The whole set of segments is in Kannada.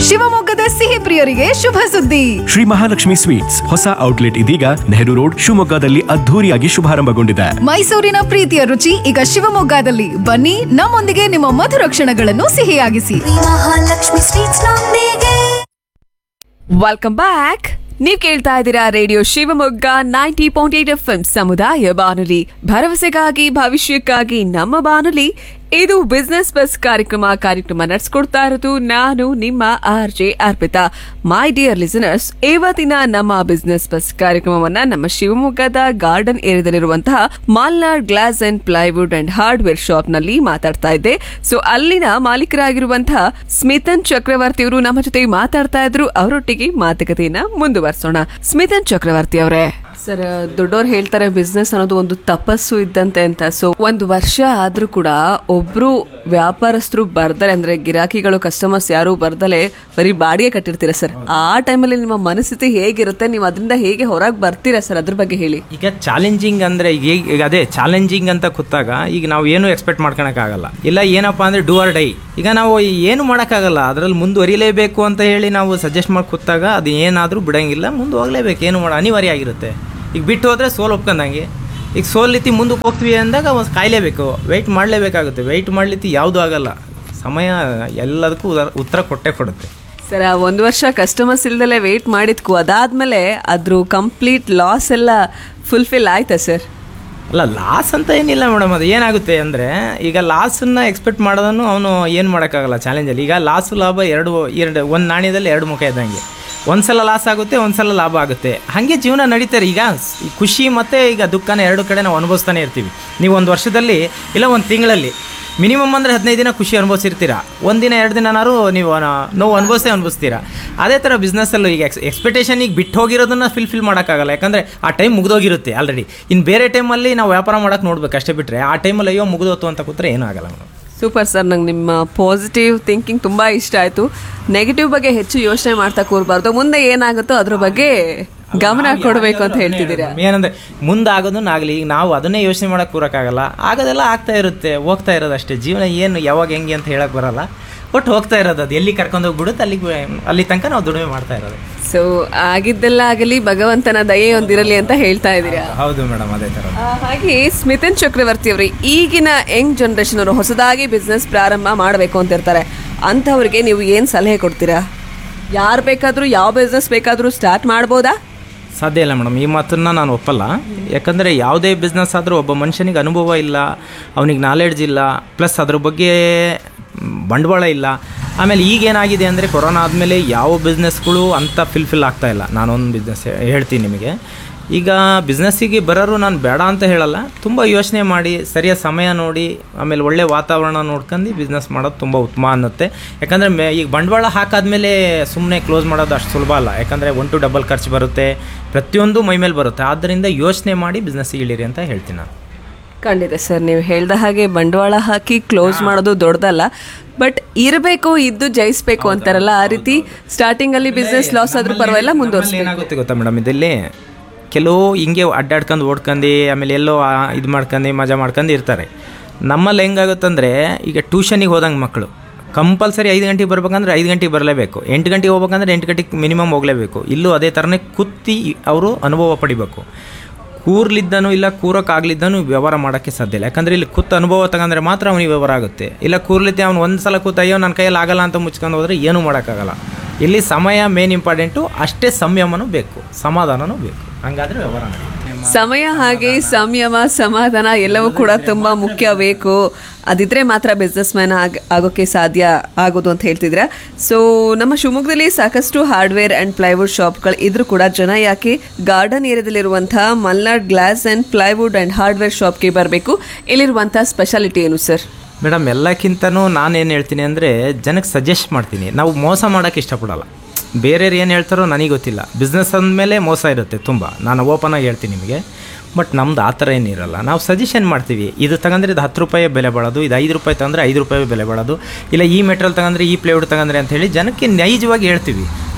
ಶಿವಮೊಗ್ಗದ ಸಿಹಿ ಪ್ರಿಯರಿಗೆ ಶುಭ ಸುದ್ದಿ ಶ್ರೀ ಮಹಾಲಕ್ಷ್ಮಿ ಸ್ವೀಟ್ಸ್ ಹೊಸ ಔಟ್ಲೆಟ್ ಇದೀಗ ನೆಹರು ರೋಡ್ ಶಿವಮೊಗ್ಗದಲ್ಲಿ ಅದ್ಧೂರಿಯಾಗಿ ಶುಭಾರಂಭಗೊಂಡಿದೆ ಮೈಸೂರಿನ ಪ್ರೀತಿಯ ರುಚಿ ಈಗ ಶಿವಮೊಗ್ಗದಲ್ಲಿ ಬನ್ನಿ ನಮ್ಮೊಂದಿಗೆ ನಿಮ್ಮ ಮಧುರ ಕ್ಷಣಗಳನ್ನು ಸಿಹಿಯಾಗಿಸಿ ಮಹಾಲಕ್ಷ್ಮಿ ಸ್ವೀಟ್ಸ್ ನೊಂದಿಗೆ ವೆಲ್ಕಮ್ ಬ್ಯಾಕ್ ನೀವ್ ಕೇಳ್ತಾ ಇದ್ದೀರಾ radio Shivamogga ninety point eight F ಸಮುದಾಯ ಬಾನುಲಿ ಭರವಸೆಗಾಗಿ ಭವಿಷ್ಯಕ್ಕಾಗಿ ನಮ್ಮ ಬಾನುಲಿ ಇದು ಬಿಸ್ನೆಸ್ ಬಸ್ ಕಾರ್ಯಕ್ರಮ ಕಾರ್ಯಕ್ರಮ ನಡೆಸ್ಕೊಡ್ತಾ ಇರೋದು ನಾನು ನಿಮ್ಮ R J Arpita my dear listeners ಇವತ್ತಿನ ನಮ್ಮ ಬಿಸ್ನೆಸ್ ಬಸ್ ಕಾರ್ಯಕ್ರಮವನ್ನ ನಮ್ಮ ಶಿವಮೊಗ್ಗದ ಗಾರ್ಡನ್ ಏರಿಯಾದಲ್ಲಿರುವಂತಹ Malnad glass and plywood and hardware shop ನಲ್ಲಿ ಮಾತಾಡ್ತಾ ಇದ್ದೆ ಸೊ ಅಲ್ಲಿನ ಮಾಲೀಕರಾಗಿರುವಂತಹ ಸ್ಮಿತನ್ ಚಕ್ರವರ್ತಿ ಅವರು ನಮ್ಮ ಜೊತೆ ಮಾತಾಡ್ತಾ ಇದ್ರು ಅವರೊಟ್ಟಿಗೆ ಮಾತುಕತೆಯನ್ನ ಮುಂದುವರ್ಸೋಣ ಸ್ಮಿತನ್ ಚಕ್ರವರ್ತಿ ಅವರೇ ಸರ್ ದೊಡ್ಡವ್ರು ಹೇಳ್ತಾರೆ ಬಿಸ್ನೆಸ್ ಅನ್ನೋದು ಒಂದು ತಪಸ್ಸು ಇದ್ದಂತೆ ಅಂತ ಸೊ ಒಂದು ವರ್ಷ ಆದ್ರೂ ಕೂಡ ಒಬ್ರು ವ್ಯಾಪಾರಸ್ಥರು ಬರ್ದಲೆ ಅಂದ್ರೆ ಗಿರಾಕಿಗಳು ಕಸ್ಟಮರ್ಸ್ ಯಾರು ಬರ್ದಲೆ ಬರೀ ಬಾಡಿಗೆ ಕಟ್ಟಿರ್ತೀರಾ ಸರ್ ಆ ಟೈಮಲ್ಲಿ ನಿಮ್ಮ ಮನಸ್ಥಿತಿ ಹೇಗಿರುತ್ತೆ ನೀವು ಅದರಿಂದ ಹೇಗೆ ಹೊರಗೆ ಬರ್ತೀರಾ ಸರ್ ಅದ್ರ ಬಗ್ಗೆ ಹೇಳಿ ಈಗ ಚಾಲೆಂಜಿಂಗ್ ಅಂದರೆ ಈಗ ಈಗ ಅದೇ ಚಾಲೆಂಜಿಂಗ್ ಅಂತ ಕೂತಾಗ ಈಗ ನಾವು ಏನು ಎಕ್ಸ್ಪೆಕ್ಟ್ ಮಾಡ್ಕೊಳಕ್ಕಾಗಲ್ಲ ಇಲ್ಲ ಏನಪ್ಪ ಅಂದರೆ ಡೂ ಆರ್ ಡೈ ಈಗ ನಾವು ಏನು ಮಾಡೋಕ್ಕಾಗಲ್ಲ ಅದರಲ್ಲಿ ಮುಂದುವರಿಲೇಬೇಕು ಅಂತ ಹೇಳಿ ನಾವು ಸಜೆಸ್ಟ್ ಮಾಡಿ ಕೂತಾಗ ಅದು ಏನಾದರೂ ಬಿಡಂಗಿಲ್ಲ ಮುಂದೆ ಹೋಗ್ಲೇಬೇಕು ಏನು ಮಾಡೋ ಅನಿವಾರ್ಯ ಆಗಿರುತ್ತೆ ಈಗ ಬಿಟ್ಟು ಹೋದರೆ ಸೋಲ್ ಒಪ್ಕೊಂಡಂಗೆ ಈಗ ಸೋಲಿತ್ತಿ ಮುಂದಕ್ಕೆ ಹೋಗ್ತೀವಿ ಅಂದಾಗ ಒಂದು ಕಾಯಲೇಬೇಕು ವೆಯ್ಟ್ ಮಾಡಲೇಬೇಕಾಗುತ್ತೆ ವೆಯ್ಟ್ ಮಾಡ್ಲಿತ್ತಿ ಯಾವುದೂ ಆಗಲ್ಲ ಸಮಯ ಎಲ್ಲದಕ್ಕೂ ಉದ- ಉತ್ತರ ಕೊಟ್ಟೇ ಕೊಡುತ್ತೆ ಸರ್ ಆ ಒಂದು ವರ್ಷ ಕಸ್ಟಮರ್ಸ್ ಇಲ್ದಲೆ ವೇಟ್ ಮಾಡಿದ್ಕು ಅದಾದ್ಮೇಲೆ ಅದ್ರ ಕಂಪ್ಲೀಟ್ ಲಾಸ್ ಎಲ್ಲ ಫುಲ್ಫಿಲ್ ಆಯ್ತಾ ಸರ್ ಅಲ್ಲ ಲಾಸ್ ಅಂತ ಏನಿಲ್ಲ ಮೇಡಮ್ ಅದು ಏನಾಗುತ್ತೆ ಅಂದರೆ ಈಗ ಲಾಸನ್ನು ಎಕ್ಸ್ಪೆಕ್ಟ್ ಮಾಡೋದನ್ನು ಅವನು ಏನು ಮಾಡೋಕ್ಕಾಗಲ್ಲ ಚಾಲೆಂಜಲ್ಲಿ ಈಗ ಲಾಸು ಲಾಭ ಎರಡು ಎರಡು ಒಂದು ನಾಣ್ಯದಲ್ಲಿ ಎರಡು ಮುಖ ಇದ್ದಂಗೆ ಒಂದು ಸಲ ಲಾಸ್ ಆಗುತ್ತೆ ಒಂದು ಸಲ ಲಾಭ ಆಗುತ್ತೆ ಹಾಗೆ ಜೀವನ ನಡೀತಾರೆ ಈಗ ಸ್- ಈ ಖುಷಿ ಮತ್ತು ಈಗ ದುಃಖನ ಎರಡು ಕಡೆ ನಾವು ಅನುಭವಿಸ್ತಾನೆ ಇರ್ತೀವಿ ನೀವು ಒಂದು ವರ್ಷದಲ್ಲಿ ಇಲ್ಲ ಒಂದು ತಿಂಗಳಲ್ಲಿ ಮಿನಿಮಮ್ ಅಂದರೆ ಹದಿನೈದು ದಿನ ಖುಷಿ ಅನುಭವಿಸಿರ್ತೀರಾ ಒಂದಿನ ಎರಡು ದಿನನಾರು ನೀವು ನ- ನೋವು ಅನುಭವಿಸೇ ಅನುಭವಿಸ್ತೀರಾ ಅದೇ ಥರ ಬಿಸ್ನೆಸ್ಸಲ್ಲೂ ಈಗ ಎಕ್ಸ್ ಎಕ್ಸ್ಪೆಕ್ಟೇಷನ್ ಈಗ ಬಿಟ್ಟು ಹೋಗಿರೋದನ್ನ ಫಿಲ್ಫಿಲ್ ಮಾಡೋಕ್ಕಾಗಲ್ಲ ಯಾಕಂದರೆ ಆ ಟೈಮ್ ಮುಗ್ದೋಗಿರುತ್ತೆ ಆಲ್ರೆಡಿ ಇನ್ನು ಬೇರೆ ಟೈಮಲ್ಲಿ ನಾವು ವ್ಯಾಪಾರ ಮಾಡೋಕೆ ನೋಡ್ಬೇಕು ಅಷ್ಟೇ ಬಿಟ್ಟರೆ ಆ ಟೈಮಲ್ಲಿ ಅಯ್ಯೋ ಮುಗ್ದೋತು ಅಂತ ಕೂತ್ರೆ ಏನೂ ಆಗಲ್ಲ ಮೇಡಮ್ ಸೂಪರ್ ಸರ್ ನಂಗೆ ನಿಮ್ಮ ಪಾಸಿಟಿವ್ ಥಿಂಕಿಂಗ್ ತುಂಬಾ ಇಷ್ಟ ಆಯ್ತು ನೆಗೆಟಿವ್ ಬಗ್ಗೆ ಹೆಚ್ಚು ಯೋಚನೆ ಮಾಡ್ತಾ ಕೂರಬಾರ್ದು ಮುಂದೆ ಏನಾಗುತ್ತೋ ಅದ್ರ ಬಗ್ಗೆ ಗಮನ ಕೊಡಬೇಕು ಅಂತ ಹೇಳ್ತಿದ್ದೀರಾ ಏನಂದ್ರೆ ಮುಂದೆ ಆಗೋದನ್ನ ಆಗಲಿ ಈಗ ನಾವು ಅದನ್ನೇ ಯೋಚನೆ ಮಾಡೋಕೆ ಕೂರಕ್ಕಾಗಲ್ಲ ಆಗೋದೆಲ್ಲ ಆಗ್ತಾ ಇರುತ್ತೆ ಹೋಗ್ತಾ ಇರೋದು ಅಷ್ಟೇ ಜೀವನ ಏನು ಯಾವಾಗ ಹೆಂಗೆ ಅಂತ ಹೇಳಕ್ ಬರಲ್ಲ ಒಟ್ಟು ಹೋಗ್ತಾ ಇರೋದು ಅದು ಎಲ್ಲಿ ಕರ್ಕೊಂಡು ಹೋಗ್ಬಿಡುತ್ತೆ ಅಲ್ಲಿಗೆ ಅಲ್ಲಿ ತನಕ ನಾವು ದುಡಿಮೆ ಮಾಡ್ತಾ ಇರೋದು ಸೊ ಆಗಿದ್ದೆಲ್ಲ ಆಗಲಿ ಭಗವಂತನ ದಯೆ ಒಂದಿರಲಿ ಅಂತ ಹೇಳ್ತಾ ಇದ್ದೀರಾ ಹೌದು ಮೇಡಮ್ ಅದೇ ಥರ ಆ, ಹಾಗೆ ಸ್ಮಿತನ್ ಚಕ್ರವರ್ತಿ ಅವರು ಈಗಿನ ಯಂಗ್ ಜನರೇಷನ್ ಅವರು ಹೊಸದಾಗಿ ಬಿಸ್ನೆಸ್ ಪ್ರಾರಂಭ ಮಾಡಬೇಕು ಅಂತ ಇರ್ತಾರೆ ಅಂಥವ್ರಿಗೆ ನೀವು ಏನು ಸಲಹೆ ಕೊಡ್ತೀರಾ ಯಾರು ಬೇಕಾದರೂ ಯಾವ ಬಿಸ್ನೆಸ್ ಬೇಕಾದರೂ ಸ್ಟಾರ್ಟ್ ಮಾಡ್ಬೋದಾ ಸಾಧ್ಯ ಇಲ್ಲ ಮೇಡಮ್ ಈ ಮಾತನ್ನ ನಾನು ಒಪ್ಪಲ್ಲ ಯಾಕಂದರೆ ಯಾವುದೇ ಬಿಸ್ನೆಸ್ ಆದರೂ ಒಬ್ಬ ಮನುಷ್ಯನಿಗೆ ಅನುಭವ ಇಲ್ಲ ಅವನಿಗೆ ನಾಲೆಡ್ಜ್ ಇಲ್ಲ ಪ್ಲಸ್ ಅದ್ರ ಬಗ್ಗೆ ಮ್, ಬಂಡವಾಳ ಇಲ್ಲ ಆಮೇಲೆ ಈಗೇನಾಗಿದೆ ಅಂದರೆ ಕೊರೋನಾ ಆದಮೇಲೆ ಯಾವ ಬಿಸ್ನೆಸ್ಗಳು ಅಂತ ಫಿಲ್ಫಿಲ್ ಆಗ್ತಾ ಇಲ್ಲ ನಾನೊಂದು ಬಿಸ್ನೆಸ್ ಹೇಳ್ತೀನಿ ನಿಮಗೆ ಈಗ ಬಿಸ್ನೆಸ್ಸಿಗೆ ಬರೋರು ನಾನು ಬೇಡ ಅಂತ ಹೇಳಲ್ಲ ತುಂಬ ಯೋಚನೆ ಮಾಡಿ ಸರಿಯಾದ ಸಮಯ ನೋಡಿ ಆಮೇಲೆ ಒಳ್ಳೆ ವಾತಾವರಣ ನೋಡ್ಕೊಂಡು ಬಿಸ್ನೆಸ್ ಮಾಡೋದು ತುಂಬ ಉತ್ತಮ ಅನ್ನುತ್ತೆ ಯಾಕಂದರೆ ಮೇ ಈಗ ಬಂಡವಾಳ ಹಾಕಾದ್ಮೇಲೆ ಸುಮ್ಮನೆ ಕ್ಲೋಸ್ ಮಾಡೋದು ಅಷ್ಟು ಸುಲಭ ಅಲ್ಲ ಯಾಕಂದರೆ ಒನ್ ಟು ಡಬಲ್ ಖರ್ಚು ಬರುತ್ತೆ ಪ್ರತಿಯೊಂದು ಮೈ ಮೇಲೆ ಬರುತ್ತೆ ಆದ್ದರಿಂದ ಯೋಚನೆ ಮಾಡಿ ಬಿಸ್ನೆಸ್ಸಿಗೆ ಇಳಿರಿ ಅಂತ ಹೇಳ್ತೀನಿ ನಾನು ಖಂಡಿತ ಸರ್ ನೀವು ಹೇಳ್ದ ಹಾಗೆ ಬಂಡವಾಳ ಹಾಕಿ ಕ್ಲೋಸ್ ಮಾಡೋದು ದೊಡ್ಡದಲ್ಲ ಬಟ್ ಇರಬೇಕು ಇದ್ದು ಜಯಿಸ್ಬೇಕು ಅಂತಾರಲ್ಲ ಆ ರೀತಿ ಸ್ಟಾರ್ಟಿಂಗ್ ಅಲ್ಲಿ ಬಿಸ್ನೆಸ್ ಲಾಸ್ ಆದ್ರೂ ಪರವಾಗಿಲ್ಲ ಆಮೇಲೆ ಮುಂದುವರಿಸ್ಬೇಕು ಏನಾಗುತ್ತೆ ಗೊತ್ತಾ ಮೇಡಮ್ ಇದರಲ್ಲಿ ಕೆಲವು ಹಿಂಗೆ ಅಡ್ಡಾಡ್ಕೊಂಡು ಓಡ್ಕೊಂಡು ಆಮೇಲೆ ಎಲ್ಲೋ ಇದು ಮಾಡ್ಕೊಂಡು ಮಜಾ ಮಾಡ್ಕೊಂಡು ಇರ್ತಾರೆ ನಮ್ಮಲ್ಲಿ ಹೆಂಗಾಗುತ್ತಂದರೆ ಈಗ ಟ್ಯೂಷನಿಗೆ ಹೋದಂಗೆ ಮಕ್ಕಳು ಕಂಪಲ್ಸರಿ ಐದು ಗಂಟೆಗೆ ಬರ್ಬೇಕಂದ್ರೆ ಐದು ಗಂಟೆಗೆ ಬರಲೇಬೇಕು ಎಂಟು ಗಂಟೆಗೆ ಹೋಗ್ಬೇಕಂದ್ರೆ ಎಂಟು ಗಂಟೆಗೆ ಮಿನಿಮಮ್ ಹೋಗಲೇಬೇಕು ಇಲ್ಲೂ ಅದೇ ಥರನೇ ಕುತ್ತಿ ಅವರು ಅನುಭವ ಪಡಿಬೇಕು ಕೂರ್ಲಿದ್ದನು ಇಲ್ಲ ಕೂರಕ್ಕಾಗ್ಲಿದ್ದನು ವ್ಯವಹಾರ ಮಾಡೋಕ್ಕೆ ಸಾಧ್ಯ ಇಲ್ಲ ಯಾಕಂದರೆ ಇಲ್ಲಿ ಕೂತು ಅನುಭವ ತಗೊಂಡ್ರೆ ಮಾತ್ರ ಅವನಿಗೆ ವ್ಯವಹಾರ ಆಗುತ್ತೆ ಇಲ್ಲ ಕೂರ್ಲಿತ್ತೆ ಅವ್ನು ಒಂದು ಸಲ ಕೂತ ಅಯ್ಯೋ ನನ್ನ ಕೈಯಲ್ಲಿ ಆಗಲ್ಲ ಅಂತ ಮುಚ್ಕೊಂಡು ಹೋದರೆ ಏನೂ ಮಾಡೋಕ್ಕಾಗಲ್ಲ ಇಲ್ಲಿ ಸಮಯ ಮೇನ್ ಇಂಪಾರ್ಟೆಂಟು ಅಷ್ಟೇ ಸಂಯಮನೂ ಬೇಕು ಸಮಾಧಾನನೂ ಬೇಕು ಹಂಗಾದ್ರೆ ವ್ಯವಹಾರ ನಡೆಯುತ್ತೆ ಸಮಯ ಹಾಗೆ ಸಂಯಮ ಸಮಾಧಾನ ಎಲ್ಲವೂ ಕೂಡ ತುಂಬಾ ಮುಖ್ಯ ಬೇಕು ಅದಿದ್ರೆ ಮಾತ್ರ ಬಿಸ್ನೆಸ್ ಮ್ಯಾನ್ ಆಗ ಆಗೋಕ್ಕೆ ಸಾಧ್ಯ ಆಗೋದು ಅಂತ ಹೇಳ್ತಿದ್ರೆ ಸೊ ನಮ್ಮ ಶಿವಮೊಗ್ಗದಲ್ಲಿ ಸಾಕಷ್ಟು ಹಾರ್ಡ್ವೇರ್ ಅಂಡ್ ಪ್ಲೈವುಡ್ ಶಾಪ್ಗಳು ಇದ್ರೂ ಕೂಡ ಜನ ಯಾಕೆ ಗಾರ್ಡನ್ ಏರಿಯಾದಲ್ಲಿರುವಂತಹ Malnad glass and plywood and hardware ಶಾಪ್ಗೆ ಬರಬೇಕು ಇಲ್ಲಿರುವಂತಹ ಸ್ಪೆಷಾಲಿಟಿ ಏನು ಸರ್ ಮೇಡಮ್ ಎಲ್ಲಕ್ಕಿಂತನೂ ನಾನೇನು ಹೇಳ್ತೀನಿ ಅಂದರೆ ಜನಕ್ಕೆ ಸಜೆಸ್ಟ್ ಮಾಡ್ತೀನಿ ನಾವು ಮೋಸ ಮಾಡೋಕ್ಕೆ ಇಷ್ಟಪಡಲ್ಲ ಬೇರೆಯವ್ರು ಏನು ಹೇಳ್ತಾರೋ ನನಗೆ ಗೊತ್ತಿಲ್ಲ ಬಿಸ್ನೆಸ್ ಅಂದಮೇಲೆ ಮೋಸ ಇರುತ್ತೆ ತುಂಬ ನಾನು ಓಪನ್ ಆಗಿ ಹೇಳ್ತೀನಿ ನಿಮಗೆ ಬಟ್ ನಮ್ದು ಆ ಥರ ಏನಿರಲ್ಲ ನಾವು ಸಜೆಷನ್ ಮಾಡ್ತೀವಿ ಇದು ತಗೊಂಡ್ರೆ ಇದು ಹತ್ತು ರೂಪಾಯಿ ಬೆಲೆ ಬಾಳೋದು ಇದು ಐದು ರೂಪಾಯಿ ತಗೊಂಡ್ರೆ ಐದು ರೂಪಾಯಿ ಬೆಲೆ ಬಾಳೋದು ಇಲ್ಲ ಈ ಮೆಟ್ರಲ್ ತಗೊಂಡ್ರೆ ಈ ಪ್ಲೇವುಡ್ ತಗೊಂಡ್ರೆ ಅಂತ ಹೇಳಿ ಜನಕ್ಕೆ ನೈಜವಾಗಿ ಹೇಳ್ತೀವಿ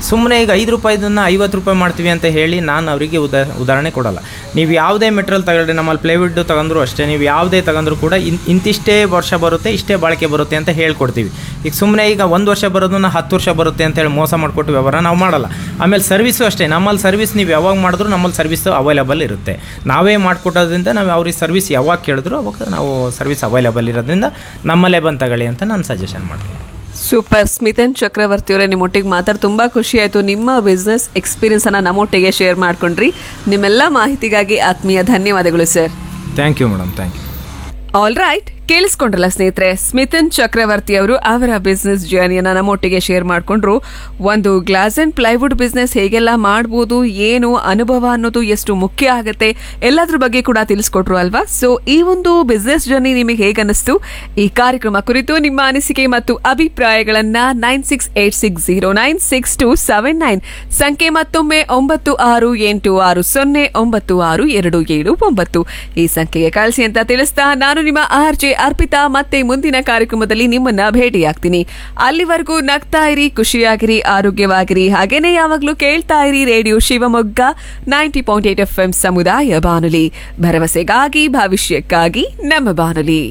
ಸುಮ್ಮನೆ ಈಗ ಐದು ರೂಪಾಯಿದನ್ನು ಐವತ್ತು ರೂಪಾಯಿ ಮಾಡ್ತೀವಿ ಅಂತ ಹೇಳಿ ನಾನು ಅವರಿಗೆ ಉದಾ ಉದಾಹರಣೆ ಕೊಡಲ್ಲ ನೀವು ಯಾವುದೇ ಮೆಟೀರಿಯಲ್ ತಗೊಳ್ಳಿ ನಮ್ಮಲ್ಲಿ ಪ್ಲೇವುಡ್ ತಗೊಂಡ್ರು ಅಷ್ಟೇ ನೀವು ಯಾವುದೇ ತಗೊಂಡ್ರು ಕೂಡ ಇನ್ ಇಂತಿಷ್ಟೇ ವರ್ಷ ಬರುತ್ತೆ ಇಷ್ಟೇ ಬಾಳಿಕೆ ಬರುತ್ತೆ ಅಂತ ಹೇಳ್ಕೊಡ್ತೀವಿ ಈಗ ಸುಮ್ಮನೆ ಈಗ ಒಂದು ವರ್ಷ ಬರೋದನ್ನ ಹತ್ತು ವರ್ಷ ಬರುತ್ತೆ ಅಂತ ಹೇಳಿ ಮೋಸ ಮಾಡಿಕೊಟ್ಟು ವ್ಯವಹಾರ ನಾವು ಮಾಡಲ್ಲ ಆಮೇಲೆ ಸರ್ವಿಸು ಅಷ್ಟೇ ನಮ್ಮಲ್ಲಿ ಸರ್ವಿಸ್ ನೀವು ಯಾವಾಗ ಮಾಡಿದ್ರು ನಮ್ಮಲ್ಲಿ ಸರ್ವಿಸ್ ಅವೈಲೇಬಲ್ ಇರುತ್ತೆ ನಾವೇ ಮಾಡಿಕೊಟ್ಟೋದ್ರಿಂದ ನಾವು ಅವ್ರಿಗೆ ಸರ್ವಿಸ್ ಯಾವಾಗ ಕೇಳಿದ್ರು ಅವಾಗ ನಾವು ಸರ್ವಿಸ್ ಅವೈಲೇಬಲ್ ಇರೋದ್ರಿಂದ ನಮ್ಮಲ್ಲೇ ಬಂದು ತಗೊಳ್ಳಿ ಅಂತ ನಾನು ಸಜೆಷನ್ ಮಾಡ್ತೀನಿ ಸೂಪರ್ ಸ್ಮಿತನ್ ಚಕ್ರವರ್ತಿ ಅವರೇ ನಿಮ್ಮೊಟ್ಟಿಗೆ ಮಾತಾಡಿ ತುಂಬಾ ಖುಷಿ ಆಯ್ತು ನಿಮ್ಮ ಬಿಸ್ನೆಸ್ ಎಕ್ಸ್ಪೀರಿಯನ್ಸ್ ಅನ್ನ ನಮ್ಮೊಟ್ಟಿಗೆ ಶೇರ್ ಮಾಡ್ಕೊಂಡ್ರಿ ನಿಮ್ಮೆಲ್ಲ ಮಾಹಿತಿಗಾಗಿ ಆತ್ಮೀಯ ಧನ್ಯವಾದಗಳು sir thank you madam thank you all right ಕೇಳಿಸ್ಕೊಂಡ್ರಲ್ಲ ಸ್ನೇಹಿತರೆ ಸ್ಮಿತನ್ ಚಕ್ರವರ್ತಿ ಅವರು ಅವರ ಬಿಸ್ನೆಸ್ ಜರ್ನಿಯನ್ನ ನಮ್ಮೊಟ್ಟಿಗೆ ಶೇರ್ ಮಾಡ್ಕೊಂಡ್ರು ಒಂದು ಗ್ಲಾಸ್ ಅಂಡ್ ಪ್ಲೈವುಡ್ ಬಿಸ್ನೆಸ್ ಹೇಗೆಲ್ಲ ಮಾಡ್ಬೋದು ಏನು ಅನುಭವ ಅನ್ನೋದು ಎಷ್ಟು ಮುಖ್ಯ ಆಗುತ್ತೆ ಎಲ್ಲದ್ರ ಬಗ್ಗೆ ಕೂಡ ತಿಳಿಸ್ಕೊಟ್ರು ಅಲ್ವಾ ಸೊ ಈ ಒಂದು ಬಿಸ್ನೆಸ್ ಜರ್ನಿ ನಿಮಗೆ ಹೇಗನ್ನಿಸ್ತು ಈ ಕಾರ್ಯಕ್ರಮ ಕುರಿತು ನಿಮ್ಮ ಅನಿಸಿಕೆ ಮತ್ತು ಅಭಿಪ್ರಾಯಗಳನ್ನ nine six eight six zero nine six two seven nine ಸಂಖ್ಯೆ ಮತ್ತೊಮ್ಮೆ ಒಂಬತ್ತು ಆರು ಎಂಟು ಆರು ಸೊನ್ನೆ ಒಂಬತ್ತು ಆರು ಎರಡು ಏಳು ಒಂಬತ್ತು ಈ ಸಂಖ್ಯೆಗೆ ಕಳಿಸಿ ಅಂತ ತಿಳಿಸ್ತಾ ನಾನು ನಿಮ್ಮ ಆರ್ ಜೆ ಅರ್ಪಿತಾ ಮತ್ತೆ ಮುಂದಿನ ಕಾರ್ಯಕ್ರಮದಲ್ಲಿ ನಿಮ್ಮನ್ನ ಭೇಟಿಯಾಗ್ತೀನಿ ಅಲ್ಲಿವರೆಗೂ ನಗ್ತಾ ಇರಿ ಖುಷಿಯಾಗಿರಿ ಆರೋಗ್ಯವಾಗಿರಿ ಹಾಗೇನೆ ಯಾವಾಗ್ಲೂ ಕೇಳ್ತಾ ಇರಿ radio Shivamogga ninety point eight F M ಸಮುದಾಯ ಬಾನುಲಿ ಭರವಸೆಗಾಗಿ ಭವಿಷ್ಯಕ್ಕಾಗಿ ನಮ್ಮ ಬಾನುಲಿ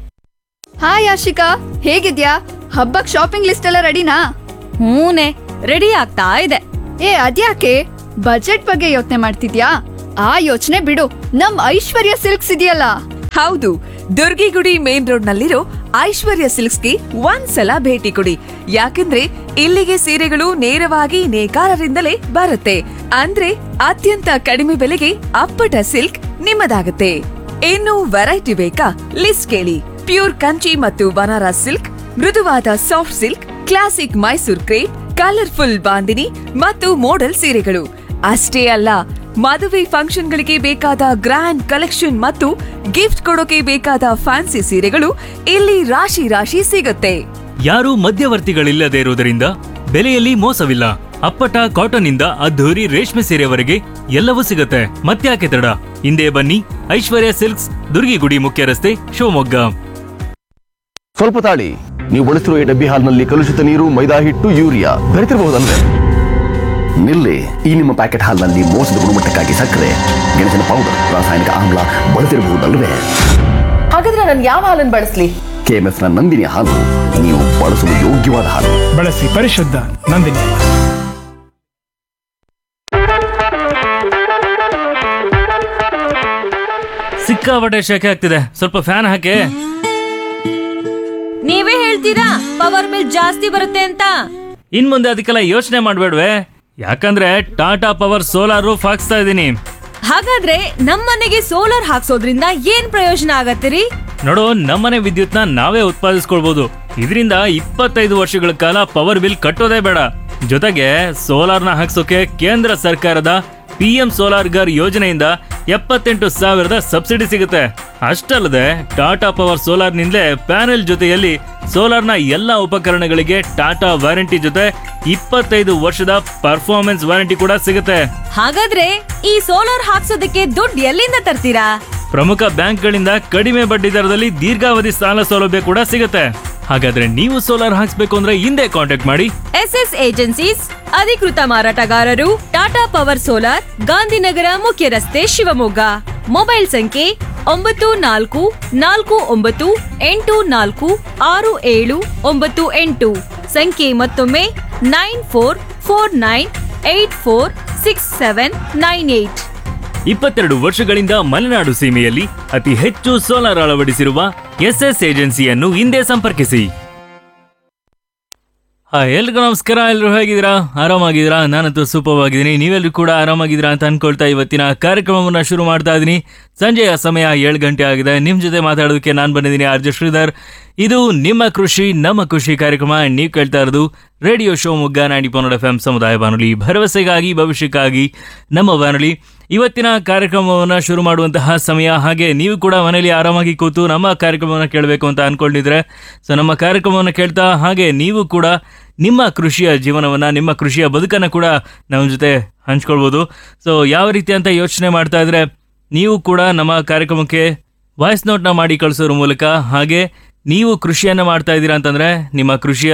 ಹಾಯ್ ಆಶಿಕಾ ಹೇಗಿದ್ಯಾ ಹಬ್ಬಕ್ ಶಾಪಿಂಗ್ ಲಿಸ್ಟ್ ಎಲ್ಲ ರೆಡಿನಾ ಹೂನೆ ರೆಡಿ ಆಗ್ತಾ ಇದೆ ಏ ಅದ್ಯಾಕೆ ಬಜೆಟ್ ಬಗ್ಗೆ ಯೋಚನೆ ಮಾಡ್ತಿದ್ಯಾ ಆ ಯೋಚನೆ ಬಿಡು ನಮ್ ಐಶ್ವರ್ಯ ಸಿಲ್ಕ್ಸ್ ಇದೆಯಲ್ಲ ಹೌದು ದುರ್ಗಿಗುಡಿ ಮೇನ್ ರೋಡ್ ನಲ್ಲಿರೋ ಐಶ್ವರ್ಯ ಸಿಲ್ಕ್ಸ್ಗೆ ಒಂದ್ಸಲ ಭೇಟಿ ಕೊಡಿ ಯಾಕೆಂದ್ರೆ ಇಲ್ಲಿಗೆ ಸೀರೆಗಳು ನೇರವಾಗಿ ನೇಕಾರರಿಂದಲೇ ಬರುತ್ತೆ ಅಂದ್ರೆ ಅತ್ಯಂತ ಕಡಿಮೆ ಬೆಲೆಗೆ ಅಪ್ಪಟ ಸಿಲ್ಕ್ ನಿಮ್ಮದಾಗುತ್ತೆ ಇನ್ನು ವೆರೈಟಿ ಬೇಕಾ ಲಿಸ್ಟ್ ಕೇಳಿ ಪ್ಯೂರ್ ಕಂಚಿ ಮತ್ತು ಬನಾರಸ್ ಸಿಲ್ಕ್ ಮೃದುವಾದ soft silk classic Mysore crepe colourful bandhani ಮತ್ತು ಮೋಡಲ್ ಸೀರೆಗಳು ಅಷ್ಟೇ ಅಲ್ಲ ಮದುವೆ ಫಂಕ್ಷನ್ಗಳಿಗೆ ಬೇಕಾದ ಗ್ರ್ಯಾಂಡ್ ಕಲೆಕ್ಷನ್ ಮತ್ತು ಗಿಫ್ಟ್ ಕೊಡೋಕೆ ಬೇಕಾದ ಫ್ಯಾನ್ಸಿ ಸೀರೆಗಳು ಇಲ್ಲಿ ರಾಶಿ ರಾಶಿ ಸಿಗುತ್ತೆ ಯಾರೂ ಮಧ್ಯವರ್ತಿಗಳಿಲ್ಲದೆ ಇರುವುದರಿಂದ ಬೆಲೆಯಲ್ಲಿ ಮೋಸವಿಲ್ಲ ಅಪ್ಪಟ ಕಾಟನ್ ಇಂದ ಅದ್ಧೂರಿ ರೇಷ್ಮೆ ಸೀರೆವರೆಗೆ ಎಲ್ಲವೂ ಸಿಗುತ್ತೆ ಮತ್ತ್ಯಾಕೆ ತಡ ಹಿಂದೆ ಬನ್ನಿ ಐಶ್ವರ್ಯ ಸಿಲ್ಕ್ಸ್ ದುರ್ಗಿಗುಡಿ ಮುಖ್ಯ ರಸ್ತೆ ಶಿವಮೊಗ್ಗ ಸ್ವಲ್ಪ ತಾಳಿ ನೀವು ಬಳಸಿರುವ ಈ ಡಬ್ಬಿ ಹಾಲ್ನಲ್ಲಿ ಕಲುಷಿತ ನೀರು ಮೈದಾ ಹಿಟ್ಟು ಯೂರಿಯಾ ಬೆರೆತಿರಬಹುದಲ್ವೇ ನಿಲ್ಲಿ ಈ ನಿಮ್ಮ ಪ್ಯಾಕೆಟ್ ಹಾಲ್ನಲ್ಲಿ ಮೋಸದ ಗುಣಮಟ್ಟಕ್ಕಾಗಿ ಸಕ್ಕರೆ ಗೆಣಸಿನ ಪೌಡರ್ ರಾಸಾಯನಿಕ ಆಮ್ಲ ಬಳಸಿರಬಹುದಲ್ವೇ ಹಾಗಾದ್ರೆ ನಾನು ಯಾವ ಹಾಲನ್ನು ಬಳಸಲಿ ಕೆಎಂಎಫ್ನ ನಂದಿನಿ ಹಾಲು ನೀವು ಬಳಸಲು ಯೋಗ್ಯವಾದ ಹಾಲು ಬಳಸಿ ಪರಿಶುದ್ಧ ನಂದಿನಿ ಸಿಕ್ಕಾಪಟ್ಟೆ ಶೆಕೆ ಆಗ್ತಿದೆ ಸ್ವಲ್ಪ ಫ್ಯಾನ್ ಹಾಕಿ ನೀವೇ ಹೇಳ್ತೀರಾ ಪವರ್ ಬಿಲ್ ಜಾಸ್ತಿ ಬರುತ್ತೆ ಅಂತ ಇನ್ ಮುಂದೆ ಅದಕ್ಕೆಲ್ಲ ಯೋಚನೆ ಮಾಡ್ಬೇಡ್ವೆ ಯಾಕಂದ್ರೆ ಟಾಟಾ ಪವರ್ ಸೋಲಾರ್ ರೂಫ್ ಹಾಕ್ಸ್ತಾ ಇದ್ದೀನಿ ಹಾಗಾದ್ರೆ ನಮ್ಮನೆಗೆ ಸೋಲಾರ್ ಹಾಕ್ಸೋದ್ರಿಂದ ಏನ್ ಪ್ರಯೋಜನ ಆಗತ್ತಿರಿ ನೋಡು ನಮ್ಮನೆ ವಿದ್ಯುತ್ನ ನಾವೇ ಉತ್ಪಾದಿಸ್ಕೊಳ್ಬಹುದು ಇದರಿಂದ ಇಪ್ಪತ್ತೈದು ವರ್ಷಗಳ ಕಾಲ ಪವರ್ ಬಿಲ್ ಕಟ್ಟೋದೇ ಬೇಡ ಜೊತೆಗೆ ಸೋಲಾರ್ನ ಹಾಕ್ಸೋಕೆ ಕೇಂದ್ರ ಸರ್ಕಾರದ ಪಿ ಎಂ ಸೋಲಾರ್ ಗರ್ ಯೋಜನೆಯಿಂದ ಎಪ್ಪತ್ತೆಂಟು ಸಾವಿರದ ಸಬ್ಸಿಡಿ ಸಿಗುತ್ತೆ ಅಷ್ಟಲ್ಲದೆ ಟಾಟಾ ಪವರ್ ಸೋಲಾರ್ನಿಂದಲೇ ಪ್ಯಾನೆಲ್ ಜೊತೆಯಲ್ಲಿ ಸೋಲಾರ್ನ ಎಲ್ಲ ಉಪಕರಣಗಳಿಗೆ ಟಾಟಾ ವಾರಂಟಿ ಜೊತೆ ಇಪ್ಪತ್ತೈದು ವರ್ಷದ ಪರ್ಫಾರ್ಮೆನ್ಸ್ ವಾರಂಟಿ ಕೂಡ ಸಿಗುತ್ತೆ ಹಾಗಾದ್ರೆ ಈ ಸೋಲಾರ್ ಹಾಕ್ಸೋದಕ್ಕೆ ದುಡ್ಡು ಎಲ್ಲಿಂದ ತರ್ತೀರಾ ಪ್ರಮುಖ ಬ್ಯಾಂಕ್ಗಳಿಂದ ಕಡಿಮೆ ಬಡ್ಡಿ ದರದಲ್ಲಿ ದೀರ್ಘಾವಧಿ ಸಾಲ ಸೌಲಭ್ಯ ಕೂಡ ಸಿಗುತ್ತೆ ಹಾಗಾದ್ರೆ ನೀವು ಸೋಲಾರ್ ಹಾಕ್ಸ್ಬೇಕು ಅಂದ್ರೆ ಹಿಂದೆ ಕಾಂಟ್ಯಾಕ್ಟ್ ಮಾಡಿ ಎಸ್ ಎಸ್ ಏಜೆನ್ಸೀಸ್ ಅಧಿಕೃತ ಮಾರಾಟಗಾರರು ಟಾಟಾ ಪವರ್ ಸೋಲಾರ್ ಗಾಂಧಿನಗರ ಮುಖ್ಯ ರಸ್ತೆ ಶಿವಮೊಗ್ಗ ಮೊಬೈಲ್ ಸಂಖ್ಯೆ ಒಂಬತ್ತು ನಾಲ್ಕು ನಾಲ್ಕು ಒಂಬತ್ತು ಎಂಟು ನಾಲ್ಕು ಆರು ಏಳು ಒಂಬತ್ತು ಎಂಟು ಸಂಖ್ಯೆ ಮತ್ತೊಮ್ಮೆ nine four four nine eight four six seven nine eight ಇಪ್ಪತ್ತೆರಡು ವರ್ಷಗಳಿಂದ ಮಲೆನಾಡು ಸೀಮೆಯಲ್ಲಿ ಅತಿ ಹೆಚ್ಚು ಸೋಲಾರ್ ಅಳವಡಿಸಿರುವ ಎಸ್ಎಸ್ ಏಜೆನ್ಸಿಯನ್ನು ಹಿಂದೆ ಸಂಪರ್ಕಿಸಿ ಹಾಯ್ ಎಲ್ರಿಗೂ ನಮಸ್ಕಾರ ಎಲ್ಲರೂ ಹೇಗಿದ್ದೀರಾ ಆರಾಮಾಗಿದ್ದೀರಾ ನಾನಂತೂ ಸೂಪರ್ ಆಗಿದ್ದೀನಿ ನೀವೆಲ್ಲರೂ ಕೂಡ ಆರಾಮಾಗಿದ್ದೀರಾ ಅಂತ ಅನ್ಕೊಳ್ತಾ ಇವತ್ತಿನ ಕಾರ್ಯಕ್ರಮವನ್ನು ಶುರು ಮಾಡ್ತಾ ಇದ್ದೀನಿ ಸಂಜೆಯ ಸಮಯ ಏಳು ಗಂಟೆ ಆಗಿದೆ ನಿಮ್ಮ ಜೊತೆ ಮಾತಾಡೋದಕ್ಕೆ ನಾನು ಬಂದಿದ್ದೀನಿ ಆರ್ ಜೆ ಶ್ರೀಧರ್ ಇದು ನಿಮ್ಮ ಕೃಷಿ ನಮ್ಮ ಖುಷಿ ಕಾರ್ಯಕ್ರಮ ನೀವು ಕೇಳ್ತಾ ಇರೋದು radio Shivamogga ninety point F M ಸಮುದಾಯ ಬಾನುಲಿ ಭರವಸೆಗಾಗಿ ಭವಿಷ್ಯಕ್ಕಾಗಿ ನಮ್ಮ ಬಾನುಲಿ ಇವತ್ತಿನ ಕಾರ್ಯಕ್ರಮವನ್ನು ಶುರು ಮಾಡುವಂತಹ ಸಮಯ ಹಾಗೆ ನೀವು ಕೂಡ ಮನೆಯಲ್ಲಿ ಆರಾಮಾಗಿ ಕೂತು ನಮ್ಮ ಕಾರ್ಯಕ್ರಮವನ್ನು ಕೇಳಬೇಕು ಅಂತ ಅನ್ಕೊಂಡಿದ್ರೆ ಸೊ ನಮ್ಮ ಕಾರ್ಯಕ್ರಮವನ್ನು ಕೇಳ್ತಾ ಹಾಗೆ ನೀವು ಕೂಡ ನಿಮ್ಮ ಕೃಷಿಯ ಜೀವನವನ್ನು ನಿಮ್ಮ ಕೃಷಿಯ ಬದುಕನ್ನು ಕೂಡ ನಮ್ಮ ಜೊತೆ ಹಂಚ್ಕೊಳ್ಬೋದು ಸೊ ಯಾವ ರೀತಿ ಅಂತ ಯೋಚನೆ ಮಾಡ್ತಾ ಇದ್ರೆ ನೀವು ಕೂಡ ನಮ್ಮ ಕಾರ್ಯಕ್ರಮಕ್ಕೆ ವಾಯ್ಸ್ ನೋಟ್ನ ಮಾಡಿ ಕಳಿಸೋದ್ರ ಮೂಲಕ ಹಾಗೆ ನೀವು ಕೃಷಿಯನ್ನು ಮಾಡ್ತಾ ಇದ್ದೀರಾ ಅಂತಂದ್ರೆ ನಿಮ್ಮ ಕೃಷಿಯ